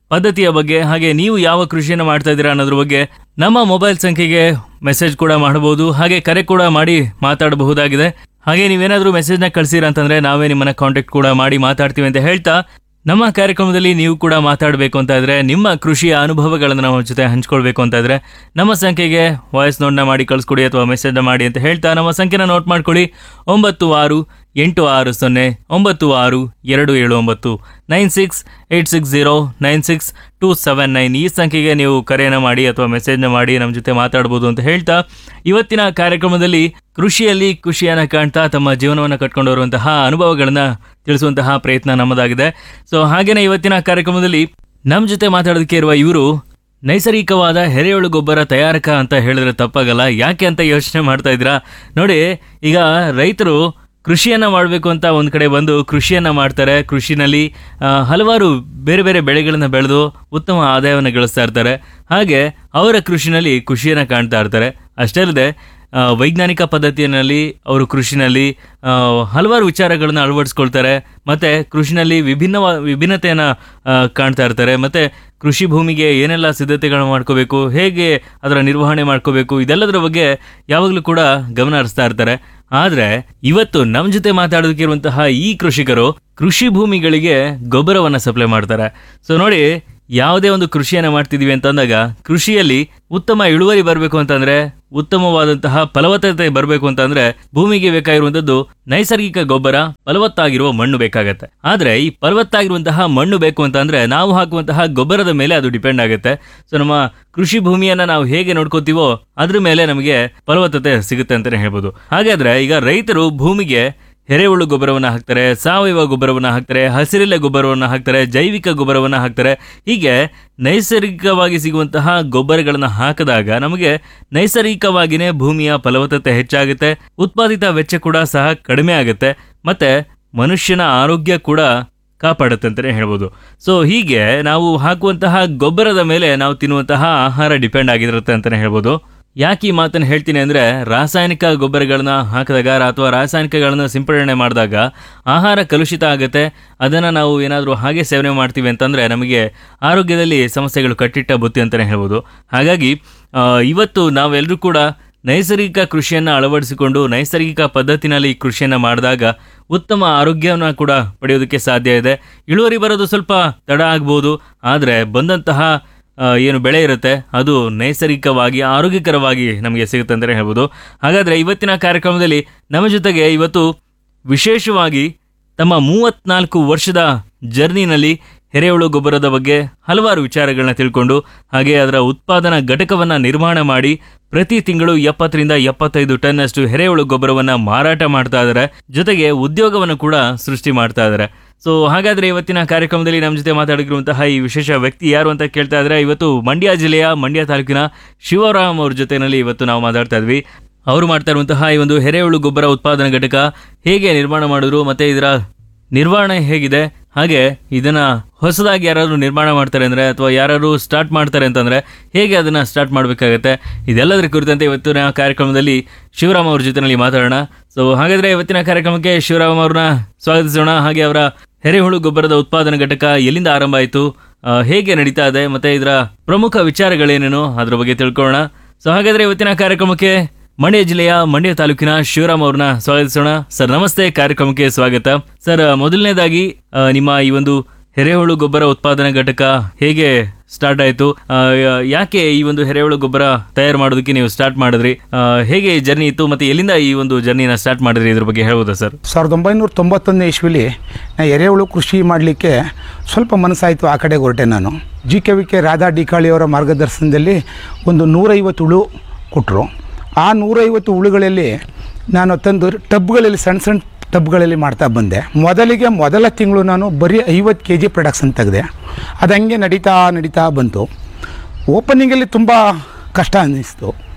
ಪದ್ಧತಿಯ ಬಗ್ಗೆ ಹಾಗೆ ನೀವು ಯಾವ ಕೃಷಿಯನ್ನು ಮಾಡ್ತಾ ಇದ್ದೀರಾ ಅನ್ನೋದ್ರ ಬಗ್ಗೆ ನಮ್ಮ ಮೊಬೈಲ್ ಸಂಖ್ಯೆಗೆ ಮೆಸೇಜ್ ಕೂಡ ಮಾಡಬಹುದು ಹಾಗೆ ಕರೆ ಕೂಡ ಮಾಡಿ ಮಾತಾಡಬಹುದಾಗಿದೆ ಹಾಗೆ ನೀವೇನಾದರೂ ಮೆಸೇಜ್ನ ಕಳಿಸಿರ ಅಂತಂದ್ರೆ ನಾವೇ ನಿಮ್ಮನ್ನ ಕಾಂಟ್ಯಾಕ್ಟ್ ಕೂಡ ಮಾಡಿ ಮಾತಾಡ್ತೀವಿ ಅಂತ ಹೇಳ್ತಾ ನಮ್ಮ ಕಾರ್ಯಕ್ರಮದಲ್ಲಿ ನೀವು ಕೂಡ ಮಾತಾಡಬೇಕು ಅಂತ ಇದ್ರೆ ನಿಮ್ಮ ಕೃಷಿಯ ಅನುಭವಗಳನ್ನು ನಮ್ಮ ಜೊತೆ ಹಂಚ್ಕೊಳ್ಬೇಕು ಅಂತ ಇದ್ರೆ ನಮ್ಮ ಸಂಖ್ಯೆಗೆ ವಾಯ್ಸ್ ನೋಟ್ನ ಮಾಡಿ ಕಳಿಸ್ಕೊಡಿ ಅಥವಾ ಮೆಸೇಜ್ನ ಮಾಡಿ ಅಂತ ಹೇಳ್ತಾ ನಮ್ಮ ಸಂಖ್ಯೆನ ನೋಟ್ ಮಾಡ್ಕೊಳ್ಳಿ ಒಂಬತ್ತು ಆರು ಎಂಟು ಆರು ಸೊನ್ನೆ ಒಂಬತ್ತು ಆರು ಎರಡು ಏಳು ಒಂಬತ್ತು nine six eight six zero nine six two seven nine ಈ ಸಂಖ್ಯೆಗೆ ನೀವು ಕರೆಯನ್ನು ಮಾಡಿ ಅಥವಾ ಮೆಸೇಜ್ನ ಮಾಡಿ ನಮ್ಮ ಜೊತೆ ಮಾತಾಡ್ಬೋದು ಅಂತ ಹೇಳ್ತಾ ಇವತ್ತಿನ ಕಾರ್ಯಕ್ರಮದಲ್ಲಿ ಕೃಷಿಯಲ್ಲಿ ಖುಷಿಯನ್ನು ಕಾಣ್ತಾ ತಮ್ಮ ಜೀವನವನ್ನು ಕಟ್ಕೊಂಡು ಬರುವಂತಹ ಅನುಭವಗಳನ್ನು ತಿಳಿಸುವಂತಹ ಪ್ರಯತ್ನ ನಮ್ಮದಾಗಿದೆ ಸೊ ಹಾಗೇನೆ ಇವತ್ತಿನ ಕಾರ್ಯಕ್ರಮದಲ್ಲಿ ನಮ್ಮ ಜೊತೆ ಮಾತಾಡೋದಕ್ಕೆ ಇರುವ ಇವರು ನೈಸರ್ಗಿಕವಾದ ಎರೆಹುಳು ಗೊಬ್ಬರ ತಯಾರಕ ಅಂತ ಹೇಳಿದ್ರೆ ತಪ್ಪಾಗಲ್ಲ ಯಾಕೆ ಅಂತ ಯೋಚನೆ ಮಾಡ್ತಾ ಇದ್ದೀರಾ ನೋಡಿ ಈಗ ರೈತರು ಕೃಷಿಯನ್ನ ಮಾಡಬೇಕು ಅಂತ ಒಂದು ಕಡೆ ಬಂದು ಕೃಷಿಯನ್ನ ಮಾಡ್ತಾರೆ ಕೃಷಿನಲ್ಲಿ ಆ, ಹಲವಾರು ಬೇರೆ ಬೇರೆ ಬೆಳೆಗಳನ್ನ ಬೆಳೆದು ಉತ್ತಮ ಆದಾಯವನ್ನು ಗಳಿಸ್ತಾ ಇರ್ತಾರೆ ಹಾಗೆ ಅವರ ಕೃಷಿನಲ್ಲಿ ಖುಷಿಯನ್ನ ಕಾಣ್ತಾ ಇರ್ತಾರೆ ಅಷ್ಟೇ ಅಲ್ಲದೆ ಆ, ವೈಜ್ಞಾನಿಕ ಪದ್ಧತಿಯಲ್ಲಿ ಅವರು ಕೃಷಿನಲ್ಲಿ ಆ, ಹಲವಾರು ವಿಚಾರಗಳನ್ನ ಅಳವಡಿಸ್ಕೊಳ್ತಾರೆ ಮತ್ತೆ ಕೃಷಿನಲ್ಲಿ ವಿಭಿನ್ನ ವಿಭಿನ್ನತೆಯನ್ನ ಆ, ಕಾಣ್ತಾ ಇರ್ತಾರೆ ಮತ್ತೆ ಕೃಷಿ ಭೂಮಿಗೆ ಏನೆಲ್ಲ ಸಿದ್ಧತೆಗಳನ್ನ ಮಾಡ್ಕೋಬೇಕು ಹೇಗೆ ಅದರ ನಿರ್ವಹಣೆ ಮಾಡ್ಕೋಬೇಕು ಇದೆಲ್ಲದರ ಬಗ್ಗೆ ಯಾವಾಗಲೂ ಕೂಡ ಗಮನ ಹರಿಸ್ತಾ ಇರ್ತಾರೆ ಆದ್ರೆ ಇವತ್ತು ನಮ್ಮ ಜೊತೆ ಮಾತಾಡೋದಕ್ಕೆ ಇರುವಂತಹ ಈ ಕೃಷಿಕರು ಕೃಷಿ ಭೂಮಿಗಳಿಗೆ ಗೊಬ್ಬರವನ್ನ ಸಪ್ಲೈ ಮಾಡ್ತಾರೆ ಸೊ ನೋಡಿ ಯಾವುದೇ ಒಂದು ಕೃಷಿಯನ್ನ ಮಾಡ್ತಿದೀವಿ ಅಂತಂದಾಗ ಕೃಷಿಯಲ್ಲಿ ಉತ್ತಮ ಇಳುವರಿ ಬರಬೇಕು ಅಂತಂದ್ರೆ ಉತ್ತಮವಾದಂತಹ ಫಲವತ್ತತೆ ಬರಬೇಕು ಅಂತಂದ್ರೆ ಭೂಮಿಗೆ ಬೇಕಾಗಿರುವಂತದ್ದು ನೈಸರ್ಗಿಕ ಗೊಬ್ಬರ ಫಲವತ್ತಾಗಿರುವ ಮಣ್ಣು ಬೇಕಾಗತ್ತೆ ಆದ್ರೆ ಈ ಫಲವತ್ತಾಗಿರುವಂತಹ ಮಣ್ಣು ಬೇಕು ಅಂತಂದ್ರೆ ನಾವು ಹಾಕುವಂತಹ ಗೊಬ್ಬರದ ಮೇಲೆ ಅದು ಡಿಪೆಂಡ್ ಆಗುತ್ತೆ ಸೊ ನಮ್ಮ ಕೃಷಿ ಭೂಮಿಯನ್ನ ನಾವು ಹೇಗೆ ನೋಡ್ಕೋತೀವೋ ಅದ್ರ ಮೇಲೆ ನಮಗೆ ಫಲವತ್ತತೆ ಸಿಗುತ್ತೆ ಅಂತಾನೆ ಹೇಳ್ಬೋದು ಹಾಗಾದ್ರೆ ಈಗ ರೈತರು ಭೂಮಿಗೆ ಎರೆಹುಳು ಗೊಬ್ಬರವನ್ನ ಹಾಕ್ತಾರೆ ಸಾವಯವ ಗೊಬ್ಬರವನ್ನ ಹಾಕ್ತಾರೆ ಹಸಿರೆಲೆ ಗೊಬ್ಬರವನ್ನ ಹಾಕ್ತಾರೆ ಜೈವಿಕ ಗೊಬ್ಬರವನ್ನ ಹಾಕ್ತಾರೆ ಹೀಗೆ ನೈಸರ್ಗಿಕವಾಗಿ ಸಿಗುವಂತಹ ಗೊಬ್ಬರಗಳನ್ನ ಹಾಕಿದಾಗ ನಮಗೆ ನೈಸರ್ಗಿಕವಾಗಿನೇ ಭೂಮಿಯ ಫಲವತ್ತತೆ ಹೆಚ್ಚಾಗುತ್ತೆ ಉತ್ಪಾದಿತ ವೆಚ್ಚ ಕೂಡ ಸಹ ಕಡಿಮೆ ಆಗುತ್ತೆ ಮತ್ತೆ ಮನುಷ್ಯನ ಆರೋಗ್ಯ ಕೂಡ ಕಾಪಾಡುತ್ತೆ ಅಂತಲೇ ಹೇಳ್ಬೋದು ಸೊ ಹೀಗೆ ನಾವು ಹಾಕುವಂತಹ ಗೊಬ್ಬರದ ಮೇಲೆ ನಾವು ತಿನ್ನುವಂತಹ ಆಹಾರ ಡಿಪೆಂಡ್ ಆಗಿರುತ್ತೆ ಅಂತಲೇ ಹೇಳ್ಬೋದು ಯಾಕೆ ಈ ಮಾತನ್ನು ಹೇಳ್ತೀನಿ ಅಂದರೆ ರಾಸಾಯನಿಕ ಗೊಬ್ಬರಗಳನ್ನ ಹಾಕಿದಾಗ ಅಥವಾ ರಾಸಾಯನಿಕಗಳನ್ನ ಸಿಂಪಡಣೆ ಮಾಡಿದಾಗ ಆಹಾರ ಕಲುಷಿತ ಆಗುತ್ತೆ ಅದನ್ನು ನಾವು ಏನಾದರೂ ಹಾಗೆ ಸೇವನೆ ಮಾಡ್ತೀವಿ ಅಂತಂದರೆ ನಮಗೆ ಆರೋಗ್ಯದಲ್ಲಿ ಸಮಸ್ಯೆಗಳು ಕಟ್ಟಿಟ್ಟ ಬುತ್ತಿ ಅಂತಲೇ ಹೇಳ್ಬೋದು ಹಾಗಾಗಿ ಆ, ಇವತ್ತು ನಾವೆಲ್ಲರೂ ಕೂಡ ನೈಸರ್ಗಿಕ ಕೃಷಿಯನ್ನು ಅಳವಡಿಸಿಕೊಂಡು ನೈಸರ್ಗಿಕ ಪದ್ಧತಿನಲ್ಲಿ ಈ ಕೃಷಿಯನ್ನು ಮಾಡಿದಾಗ ಉತ್ತಮ ಆರೋಗ್ಯವನ್ನು ಕೂಡ ಪಡೆಯೋದಕ್ಕೆ ಸಾಧ್ಯ ಇದೆ ಇಳುವರಿ ಬರೋದು ಸ್ವಲ್ಪ ತಡ ಆಗ್ಬೋದು ಆದರೆ ಬಂದಂತಹ ಆ, ಏನು ಬೆಳೆ ಇರುತ್ತೆ ಅದು ನೈಸರ್ಗಿಕವಾಗಿ ಆರೋಗ್ಯಕರವಾಗಿ ನಮಗೆ ಸಿಗುತ್ತೆ ಅಂತಲೇ ಹೇಳ್ಬೋದು ಹಾಗಾದರೆ ಇವತ್ತಿನ ಕಾರ್ಯಕ್ರಮದಲ್ಲಿ ನಮ್ಮ ಜೊತೆಗೆ ಇವತ್ತು ವಿಶೇಷವಾಗಿ ತಮ್ಮ ಮೂವತ್ನಾಲ್ಕು ವರ್ಷದ ಜರ್ನಿನಲ್ಲಿ ಎರೆಹುಳು ಗೊಬ್ಬರದ ಬಗ್ಗೆ ಹಲವಾರು ವಿಚಾರಗಳನ್ನ ತಿಳ್ಕೊಂಡು ಹಾಗೆ ಅದರ ಉತ್ಪಾದನಾ ಘಟಕವನ್ನ ನಿರ್ಮಾಣ ಮಾಡಿ ಪ್ರತಿ ತಿಂಗಳು ಎಪ್ಪತ್ತರಿಂದ ಎಪ್ಪತ್ತೈದು ಟನ್ ಅಷ್ಟು ಎರೆಹುಳು ಗೊಬ್ಬರವನ್ನ ಮಾರಾಟ ಮಾಡ್ತಾ ಇದ್ದಾರೆ ಜೊತೆಗೆ ಉದ್ಯೋಗವನ್ನು ಕೂಡ ಸೃಷ್ಟಿ ಮಾಡ್ತಾ ಇದ್ದಾರೆ ಸೊ ಹಾಗಾದ್ರೆ ಇವತ್ತಿನ ಕಾರ್ಯಕ್ರಮದಲ್ಲಿ ನಮ್ಮ ಜೊತೆ ಮಾತಾಡಿರುವಂತಹ ಈ ವಿಶೇಷ ವ್ಯಕ್ತಿ ಯಾರು ಅಂತ ಕೇಳ್ತಾ ಇದ್ರೆ ಇವತ್ತು ಮಂಡ್ಯ ಜಿಲ್ಲೆಯ ಮಂಡ್ಯ ತಾಲೂಕಿನ ಶಿವರಾಮ್ ಅವ್ರ ಜೊತೆನಲ್ಲಿ ಇವತ್ತು ನಾವು ಮಾತಾಡ್ತಾ ಇದ್ವಿ ಅವರು ಮಾಡ್ತಾ ಇರುವಂತಹ ಈ ಒಂದು ಎರೆಹುಳು ಗೊಬ್ಬರ ಉತ್ಪಾದನಾ ಘಟಕ ಹೇಗೆ ನಿರ್ಮಾಣ ಮಾಡಿದ್ರು ಮತ್ತೆ ಇದರ ನಿರ್ವಹಣೆ ಹೇಗಿದೆ ಹಾಗೆ ಇದನ್ನ ಹೊಸದಾಗಿ ಯಾರಾದ್ರು ನಿರ್ಮಾಣ ಮಾಡ್ತಾರೆ ಅಂದ್ರೆ ಅಥವಾ ಯಾರಾದ್ರು ಸ್ಟಾರ್ಟ್ ಮಾಡ್ತಾರೆ ಅಂತಂದ್ರೆ ಹೇಗೆ ಅದನ್ನ ಸ್ಟಾರ್ಟ್ ಮಾಡಬೇಕಾಗತ್ತೆ ಇದೆಲ್ಲದರ ಕುರಿತಂತೆ ಇವತ್ತಿನ ಕಾರ್ಯಕ್ರಮದಲ್ಲಿ ಶಿವರಾಮ್ ಅವ್ರ ಜೊತೆನಲ್ಲಿ ಮಾತಾಡೋಣ ಸೊ ಹಾಗಾದ್ರೆ ಇವತ್ತಿನ ಕಾರ್ಯಕ್ರಮಕ್ಕೆ ಶಿವರಾಮ್ ಅವ್ರನ್ನ ಸ್ವಾಗತಿಸೋಣ ಹಾಗೆ ಅವರ ಎರೆಹುಳು ಗೊಬ್ಬರದ ಉತ್ಪಾದನಾ ಘಟಕ ಎಲ್ಲಿಂದ ಆರಂಭ ಆಯಿತು ಹೇಗೆ ನಡೀತಾ ಇದೆ ಮತ್ತೆ ಇದರ ಪ್ರಮುಖ ವಿಚಾರಗಳೇನೇನು ಅದ್ರ ಬಗ್ಗೆ ತಿಳ್ಕೊಳ್ಳೋಣ ಸೊ ಹಾಗಾದ್ರೆ ಇವತ್ತಿನ ಕಾರ್ಯಕ್ರಮಕ್ಕೆ ಮಂಡ್ಯ ಜಿಲ್ಲೆಯ ಮಂಡ್ಯ ತಾಲೂಕಿನ ಶಿವರಾಮ್ ಅವ್ರನ್ನ ಸ್ವಾಗತಿಸೋಣ ಸರ್ ನಮಸ್ತೆ ಕಾರ್ಯಕ್ರಮಕ್ಕೆ ಸ್ವಾಗತ ಸರ್ ಮೊದಲನೇದಾಗಿ ಆ, ನಿಮ್ಮ ಈ ಒಂದು ಎರೆಹುಳು ಗೊಬ್ಬರ ಉತ್ಪಾದನಾ ಘಟಕ ಹೇಗೆ ಸ್ಟಾರ್ಟ್ ಆಯಿತು ಯಾಕೆ ಈ ಒಂದು ಎರೆಹುಳು ಗೊಬ್ಬರ ತಯಾರು ಮಾಡೋದಕ್ಕೆ ನೀವು ಸ್ಟಾರ್ಟ್ ಮಾಡಿದ್ರಿ ಆ, ಹೇಗೆ ಜರ್ನಿ ಇತ್ತು ಮತ್ತೆ ಎಲ್ಲಿಂದ ಈ ಒಂದು ಜರ್ನಿನ ಸ್ಟಾರ್ಟ್ ಮಾಡಿದ್ರಿ ಇದ್ರ ಬಗ್ಗೆ ಹೇಳ್ಬೋದಾ ಸರ್ ಸಾವಿರದ ಒಂಬೈನೂರ ತೊಂಬತ್ತೊಂದನೇ ಇಸ್ವಿಲಿ ನಾ ಎರೆಹುಳು ಕೃಷಿ ಮಾಡಲಿಕ್ಕೆ ಸ್ವಲ್ಪ ಮನಸ್ಸಾಯಿತು ಆ ಕಡೆಗೆ ಹೊರಟೆ ನಾನು G K V K Radha ಡಿಕಾಳಿಯವರ ಮಾರ್ಗದರ್ಶನದಲ್ಲಿ ಒಂದು ನೂರೈವತ್ತು ಹುಳು ಕೊಟ್ಟರು ಆ ನೂರೈವತ್ತು ಹುಳುಗಳಲ್ಲಿ ನಾನು ತಂದು ಟಬ್ಗಳಲ್ಲಿ ಸಣ್ಣ ಸಣ್ಣ ಟಬ್ಗಳಲ್ಲಿ ಮಾಡ್ತಾ ಬಂದೆ ಮೊದಲಿಗೆ ಮೊದಲ ತಿಂಗಳು ನಾನು ಬರೀ ಐವತ್ತು ಕೆ ಜಿ ಪ್ರೊಡಕ್ಷನ್ ತೆಗೆದೆ ಅದು ಹಂಗೆ ನಡೀತಾ ನಡೀತಾ ಬಂತು ಓಪನಿಂಗಲ್ಲಿ ತುಂಬ ಕಷ್ಟ ಅನ್ನಿಸ್ತು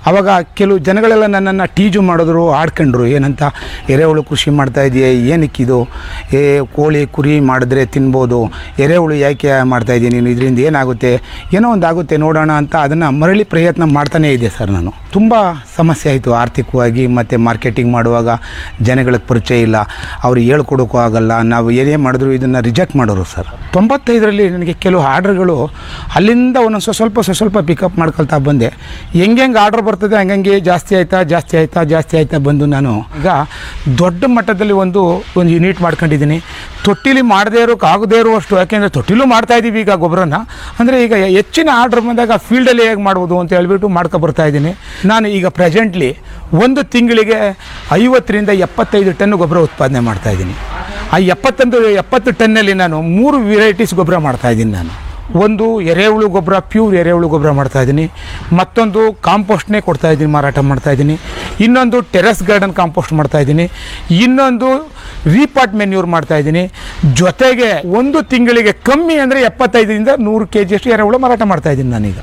ಆವಾಗ ಕೆಲವು ಜನಗಳೆಲ್ಲ ನನ್ನನ್ನು ಟೀಜು ಮಾಡಿದ್ರು ಆಡ್ಕೊಂಡ್ರು ಏನಂತ ಎರೆಹುಳು ಕೃಷಿ ಮಾಡ್ತಾ ಇದೆಯೇ ಏನಕ್ಕಿದು ಏ ಕೋಳಿ ಕುರಿ ಮಾಡಿದ್ರೆ ತಿನ್ಬೋದು ಎರೆಹುಳು ಯಾಕೆ ಮಾಡ್ತಾ ಇದೀಯ ನೀನು ಇದರಿಂದ ಏನಾಗುತ್ತೆ ಏನೋ ಒಂದು ಆಗುತ್ತೆ ನೋಡೋಣ ಅಂತ ಅದನ್ನು ಮರಳಿ ಪ್ರಯತ್ನ ಮಾಡ್ತಾನೇ ಇದೆ ಸರ್ ನಾನು ತುಂಬ ಸಮಸ್ಯೆ ಆಯಿತು ಆರ್ಥಿಕವಾಗಿ ಮತ್ತು ಮಾರ್ಕೆಟಿಂಗ್ ಮಾಡುವಾಗ ಜನಗಳಿಗೆ ಪರಿಚಯ ಇಲ್ಲ ಅವ್ರು ಹೇಳ್ಕೊಡೋಕ್ಕೂ ಆಗಲ್ಲ ನಾವು ಏನೇ ಮಾಡಿದ್ರು ಇದನ್ನು ರಿಜೆಕ್ಟ್ ಮಾಡೋರು ಸರ್ ತೊಂಬತ್ತೈದರಲ್ಲಿ ನನಗೆ ಕೆಲವು ಆರ್ಡ್ರ್ಗಳು ಅಲ್ಲಿಂದ ಒಂದೊಂದು ಸ್ವ- ಸ್ವಲ್ಪ ಸ್ವ- ಸ್ವಲ್ಪ ಪಿಕಪ್ ಮಾಡ್ಕೊಳ್ತಾ ಬಂದೆ ಹೆಂಗೆ ಹೆಂಗೆ ಆರ್ಡ್ರ್ ಬರ್ತದೆ ಹಂಗಂಗೆ ಜಾಸ್ತಿ ಆಯ್ತಾ ಜಾಸ್ತಿ ಆಯ್ತಾ ಜಾಸ್ತಿ ಆಯ್ತಾ ಬಂದು ನಾನು ಈಗ ದೊಡ್ಡ ಮಟ್ಟದಲ್ಲಿ ಒಂದು ಒಂದು ಯೂನಿಟ್ ಮಾಡ್ಕೊಂಡಿದ್ದೀನಿ ತೊಟ್ಟಿಲಿ ಮಾಡದೇ ಇರೋಕೆ ಆಗದೇ ಇರುವಷ್ಟು ಯಾಕೆಂದರೆ ತೊಟ್ಟಿಲೂ ಮಾಡ್ತಾ ಇದ್ದೀವಿ ಈಗ ಗೊಬ್ಬರನ ಅಂದರೆ ಈಗ ಹೆಚ್ಚಿನ ಆರ್ಡ್ರ್ ಬಂದಾಗ ಫೀಲ್ಡಲ್ಲಿ ಹೇಗೆ ಮಾಡ್ಬೋದು ಅಂತ ಹೇಳ್ಬಿಟ್ಟು ಮಾಡ್ಕೊ ಬರ್ತಾ ಇದ್ದೀನಿ ನಾನು ಈಗ ಪ್ರೆಸೆಂಟ್ಲಿ ಒಂದು ತಿಂಗಳಿಗೆ ಐವತ್ತರಿಂದ ಎಪ್ಪತ್ತೈದು ಟನ್ ಗೊಬ್ಬರ ಉತ್ಪಾದನೆ ಮಾಡ್ತಾ ಇದ್ದೀನಿ ಆ ಎಪ್ಪತ್ತೊಂದು ಎಪ್ಪತ್ತು ಟನ್ನಲ್ಲಿ ನಾನು ಮೂರು ವೆರೈಟೀಸ್ ಗೊಬ್ಬರ ಮಾಡ್ತಾ ಇದ್ದೀನಿ ನಾನು ಒಂದು ಎರೆಹುಳು ಗೊಬ್ಬರ ಪ್ಯೂರ್ ಎರೆಹುಳು ಗೊಬ್ಬರ ಮಾಡ್ತಾ ಇದ್ದೀನಿ ಮತ್ತೊಂದು ಕಾಂಪೋಸ್ಟ್ನೇ ಕೊಡ್ತಾ ಇದ್ದೀನಿ ಮಾರಾಟ ಮಾಡ್ತಾ ಇದ್ದೀನಿ ಇನ್ನೊಂದು ಟೆರೆಸ್ ಗಾರ್ಡನ್ ಕಾಂಪೋಸ್ಟ್ ಮಾಡ್ತಾ ಇದ್ದೀನಿ ಇನ್ನೊಂದು ರೀಪಾಟ್ ಮೆನ್ಯೂರ್ ಮಾಡ್ತಾ ಇದ್ದೀನಿ ಜೊತೆಗೆ ಒಂದು ತಿಂಗಳಿಗೆ ಕಮ್ಮಿ ಅಂದರೆ ಎಪ್ಪತ್ತೈದರಿಂದ ನೂರು ಕೆ ಜಿಯಷ್ಟು ಎರೆಹುಳು ಮಾರಾಟ ಮಾಡ್ತಾ ಇದ್ದೀನಿ ನಾನೀಗ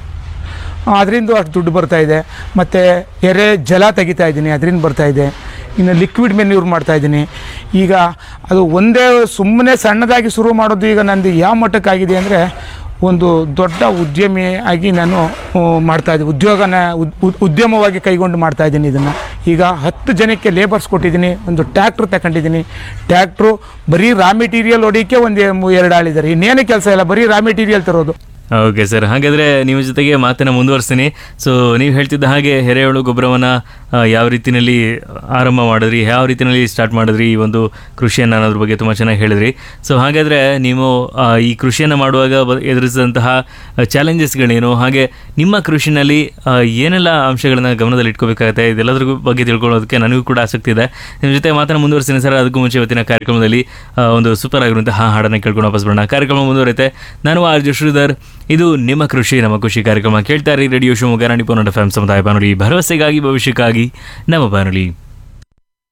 ಅದರಿಂದ ಅಷ್ಟು ದುಡ್ಡು ಬರ್ತಾ ಇದೆ ಮತ್ತು ಎರೆ ಜಲ ತೆಗಿತಾ ಇದ್ದೀನಿ ಅದರಿಂದ ಬರ್ತಾ ಇದೆ ಇನ್ನು ಲಿಕ್ವಿಡ್ ಮೆನ್ಯೂರ್ ಮಾಡ್ತಾ ಇದ್ದೀನಿ ಈಗ ಅದು ಒಂದೇ ಸುಮ್ಮನೆ ಸಣ್ಣದಾಗಿ ಶುರು ಮಾಡೋದು ಈಗ ನಂದು ಯಾವ ಮಟ್ಟಕ್ಕಾಗಿದೆ ಅಂದರೆ ಒಂದು ದೊಡ್ಡ ಉದ್ಯಮಿ ಆಗಿ ನಾನು ಆ, ಮಾಡ್ತಾ ಇದ್ದೀನಿ ಉದ್ಯೋಗನ ಉದ್- ಉದ್- ಉದ್ಯಮವಾಗಿ ಕೈಗೊಂಡು ಮಾಡ್ತಾ ಇದ್ದೀನಿ ಇದನ್ನು ಈಗ ಹತ್ತು ಜನಕ್ಕೆ ಲೇಬರ್ಸ್ ಕೊಟ್ಟಿದ್ದೀನಿ ಒಂದು ಟ್ಯಾಕ್ಟ್ರ್ ತಗೊಂಡಿದ್ದೀನಿ ಟ್ಯಾಕ್ಟ್ರು ಬರೀ ರಾ ಮೆಟೀರಿಯಲ್ ಹೊಡಿಯೋಕ್ಕೆ ಒಂದು ಎರಡು ಆಳಿದ್ದಾರೆ ಇನ್ನೇನು ಕೆಲಸ ಇಲ್ಲ ಬರೀ ರಾ ಮೆಟೀರಿಯಲ್ ತರೋದು ಓಕೆ ಸರ್ ಹಾಗಾದರೆ ನಿಮ್ಮ ಜೊತೆಗೆ ಮಾತನ್ನು ಮುಂದುವರಿಸ್ತೀನಿ ಸೊ ನೀವು ಹೇಳ್ತಿದ್ದ ಹಾಗೆ ಎರೆಹುಳು ಗೊಬ್ಬರವನ್ನು ಯಾವ ರೀತಿಯಲ್ಲಿ ಆರಂಭ ಮಾಡಿದ್ರಿ ಯಾವ ರೀತಿಯಲ್ಲಿ ಸ್ಟಾರ್ಟ್ ಮಾಡಿದ್ರಿ ಈ ಒಂದು ಕೃಷಿಯನ್ನು ಅನ್ನೋದ್ರ ಬಗ್ಗೆ ತುಂಬ ಚೆನ್ನಾಗಿ ಹೇಳಿದ್ರಿ ಸೊ ಹಾಗಾದರೆ ನೀವು ಆ, ಈ ಕೃಷಿಯನ್ನು ಮಾಡುವಾಗ ಬ- ಎದುರಿಸಿದಂತಹ ಚಾಲೆಂಜಸ್ಗಳೇನು ಹಾಗೆ ನಿಮ್ಮ ಕೃಷಿನಲ್ಲಿ ಆ, ಏನೆಲ್ಲ ಅಂಶಗಳನ್ನು ಗಮನದಲ್ಲಿ ಇಟ್ಕೋಬೇಕಾಗುತ್ತೆ ಇದೆಲ್ಲದ್ರ ಬಗ್ಗೆ ತಿಳ್ಕೊಳ್ಳೋದಕ್ಕೆ ನನಗೂ ಕೂಡ ಆಸಕ್ತಿ ಇದೆ ನಿಮ್ಮ ಜೊತೆ ಮಾತನ್ನು ಮುಂದುವರಿಸ್ತೀನಿ ಸರ್ ಅದಕ್ಕೂ ಮುಂಚೆ ಇವತ್ತಿನ ಕಾರ್ಯಕ್ರಮದಲ್ಲಿ ಆ, ಒಂದು ಸೂಪರ್ ಆಗಿರುವಂತಹ ಹಾಡನ್ನು ಕೇಳ್ಕೊಂಡು ವಾಪಸ್ ಬರೋಣ ಕಾರ್ಯಕ್ರಮ ಮುಂದುವರಿತೆ ನಾನು ಆರ್ ಜೆ ಶ್ರೀಧರ್ ಇದು ನಿಮ್ಮ ಕೃಷಿ ನಮ್ಮ ಖುಷಿ ಕಾರ್ಯಕ್ರಮ ಕೇಳ್ತಾರೆ ರೇಡಿಯೋ ಶಿವಮೊಗ್ಗ ನಾಡಿ ಪೋನಡ್ ಎಫ್ ಎಂ ಸಮುದಾಯ ಬಾನುಲಿ ಭರವಸೆಗಾಗಿ ಭವಿಷ್ಯಕ್ಕಾಗಿ ನಮ್ಮ ಬಾನುಲಿ